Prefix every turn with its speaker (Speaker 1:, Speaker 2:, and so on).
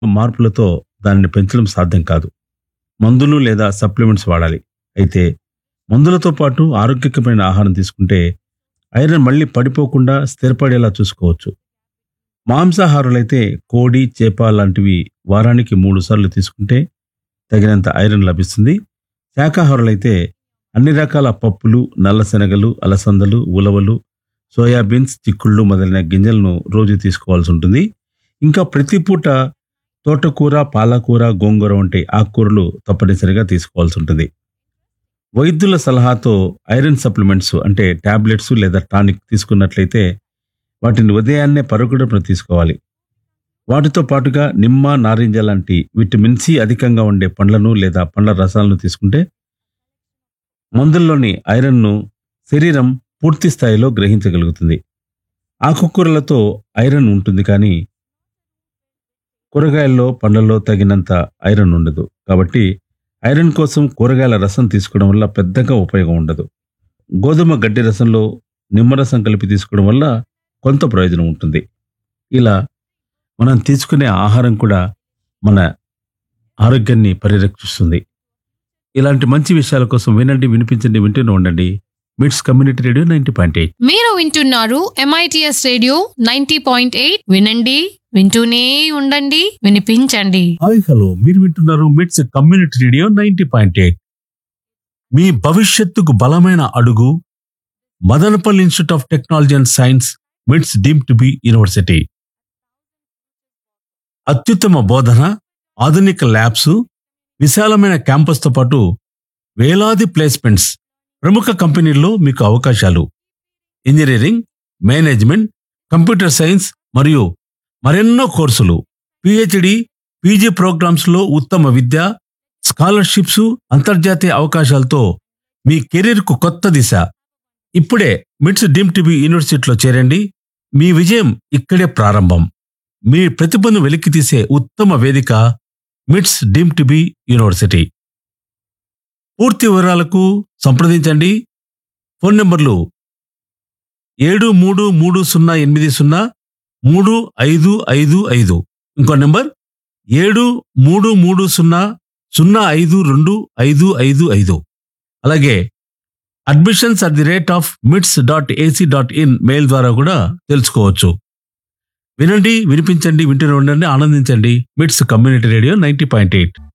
Speaker 1: మార్పులతో దానిని పెంచడం సాధ్యం కాదు మందులు లేదా సప్లిమెంట్స్ వాడాలి అయితే మందులతో పాటు ఆరోగ్యకరమైన ఆహారం తీసుకుంటే ఐరన్ మళ్ళీ పడిపోకుండా స్థిరపడేలా చూసుకోవచ్చు మాంసాహారులైతే కోడి చేప లాంటివి వారానికి మూడు సార్లు తీసుకుంటే తగినంత ఐరన్ లభిస్తుంది శాకాహారులైతే అన్ని రకాల పప్పులు నల్ల శనగలు అలసందలు ఉలవలు సోయాబీన్స్ చిక్కుళ్ళు మొదలైన గింజలను రోజు తీసుకోవాల్సి ఉంటుంది ఇంకా ప్రతి పూట తోటకూర పాలకూర గోంగూర వంటి ఆకుకూరలు తప్పనిసరిగా తీసుకోవాల్సి ఉంటుంది వైద్యుల సలహాతో ఐరన్ సప్లిమెంట్స్ అంటే టాబ్లెట్స్ లేదా టానిక్ తీసుకున్నట్లయితే వాటిని ఉదయాన్నే పరుగుడుపున తీసుకోవాలి వాటితో పాటుగా నిమ్మ నారింజ లాంటి విటమిన్ సి అధికంగా ఉండే పండ్లను లేదా పండ్ల రసాలను తీసుకుంటే మందుల్లోని ఐరన్ను శరీరం పూర్తి స్థాయిలో గ్రహించగలుగుతుంది ఆకుకూరలతో ఐరన్ ఉంటుంది కానీ కూరగాయల్లో పండ్లలో తగినంత ఐరన్ ఉండదు కాబట్టి ఐరన్ కోసం కూరగాయల రసం తీసుకోవడం వల్ల పెద్దగా ఉపయోగం ఉండదు గోధుమ గడ్డి రసంలో నిమ్మరసం కలిపి తీసుకోవడం వల్ల కొంత ప్రయోజనం ఉంటుంది ఇలా మనం తీసుకునే ఆహారం కూడా మన ఆరోగ్యాన్ని పరిరక్షిస్తుంది ఇలాంటి మంచి విషయాల కోసం వినండి వినిపించండి వింటూనే ఉండండి MITS community radio ninety point eight
Speaker 2: మీరు వింటున్నారు MITS radio ninety point eight వినండి వింటూనే ఉండండి వినిపించండి
Speaker 1: హాయ్ హలో మీరు వింటున్నారు MITS community radio ninety point eight మీ భవిష్యత్తుకు బలమైన అడుగు Madanapalle institute of technology and science MITS deemed to be university అత్యుత్తమ బోధన ఆధునిక ల్యాబ్స్ విశాలమైన క్యాంపస్తో పాటు వేలాది ప్లేస్మెంట్స్ ప్రముఖ కంపెనీల్లో మీకు అవకాశాలు ఇంజనీరింగ్ మేనేజ్మెంట్ కంప్యూటర్ సైన్స్ మరియు మరెన్నో కోర్సులు పిహెచ్డి పీజీ ప్రోగ్రామ్స్ లో ఉత్తమ విద్య స్కాలర్షిప్స్ అంతర్జాతీయ అవకాశాలతో మీ కెరీర్కు కొత్త దిశ ఇప్పుడే మిట్స్ డీమ్ టీబీ యూనివర్సిటీలో చేరండి మీ విజయం ఇక్కడే ప్రారంభం మీ ప్రతిభను వెలికితీసే ఉత్తమ వేదిక మిట్స్ డీమ్ టీబీ యూనివర్సిటీ పూర్తి వివరాలకు సంప్రదించండి ఫోన్ నంబర్లు ఏడు మూడు మూడు సున్నా ఎనిమిది సున్నా మూడు ఐదు ఐదు ఐదు ఇంకో నెంబర్ ఏడు మూడు మూడు సున్నా సున్నా ఐదు రెండు ఐదు ఐదు ఐదు అలాగే admissions at the rate of MITS dot AC dot in mail ద్వారా కూడా తెలుసుకోవచ్చు వినండి వినిపించండి వింటూనే ఉండండి ఆనందించండి MITS community radio ninety point eight